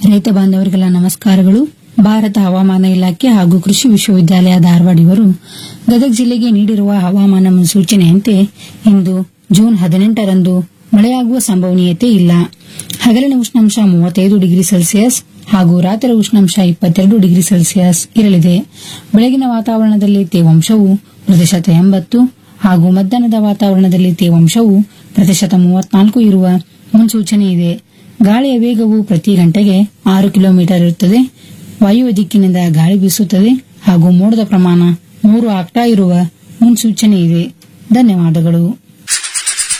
ರೈತ ಬಾಂಧವರಿಗೆಲ್ಲ ನಮಸ್ಕಾರಗಳು ಭಾರತ ಹವಾಮಾನ ಇಲಾಖೆ ಹಾಗೂ ಕೃಷಿ ವಿಶ್ವವಿದ್ಯಾಲಯ ಧಾರವಾಡ ಇವರು ಗದಗ ಜಿಲ್ಲೆಗೆ ನೀಡಿರುವ ಹವಾಮಾನ ಮುನ್ಸೂಚನೆಯಂತೆ ಇಂದು ಜೂನ್ ಹದಿನೆಂಟರಂದು ಮಳೆಯಾಗುವ ಸಂಭವನೀಯತೆ ಇಲ್ಲ ಹಗಲಿನ ಉಷ್ಣಾಂಶ ಮೂವತ್ತೈದು ಡಿಗ್ರಿ ಸೆಲ್ಸಿಯಸ್ ಹಾಗೂ ರಾತ್ರಿ ಉಷ್ಣಾಂಶ ಇಪ್ಪತ್ತೆರಡು ಡಿಗ್ರಿ ಸೆಲ್ಸಿಯಸ್ ಇರಲಿದೆ ಬೆಳಗಿನ ವಾತಾವರಣದಲ್ಲಿ ತೇವಾಂಶವು ಪ್ರತಿಶತ ಎಂಬತ್ತು ಹಾಗೂ ಮಧ್ಯಾಹ್ನದ ವಾತಾವರಣದಲ್ಲಿ ತೇವಾಂಶವು ಪ್ರತಿಶತ ಮೂವತ್ನಾಲ್ಕು ಇರುವ ಮುನ್ಸೂಚನೆ ಇದೆ ಗಾಳಿಯ ವೇಗವು ಪ್ರತಿ ಗಂಟೆಗೆ ಆರು ಕಿಲೋಮೀಟರ್ ಇರುತ್ತದೆ ವಾಯುವ್ಯ ದಿಕ್ಕಿನಿಂದ ಗಾಳಿ ಬೀಸುತ್ತದೆ ಹಾಗೂ ಮೋಡದ ಪ್ರಮಾಣ ಮೂರು ಆಗ್ತಾ ಇರುವ ಮುನ್ಸೂಚನೆ ಇದೆ ಧನ್ಯವಾದಗಳು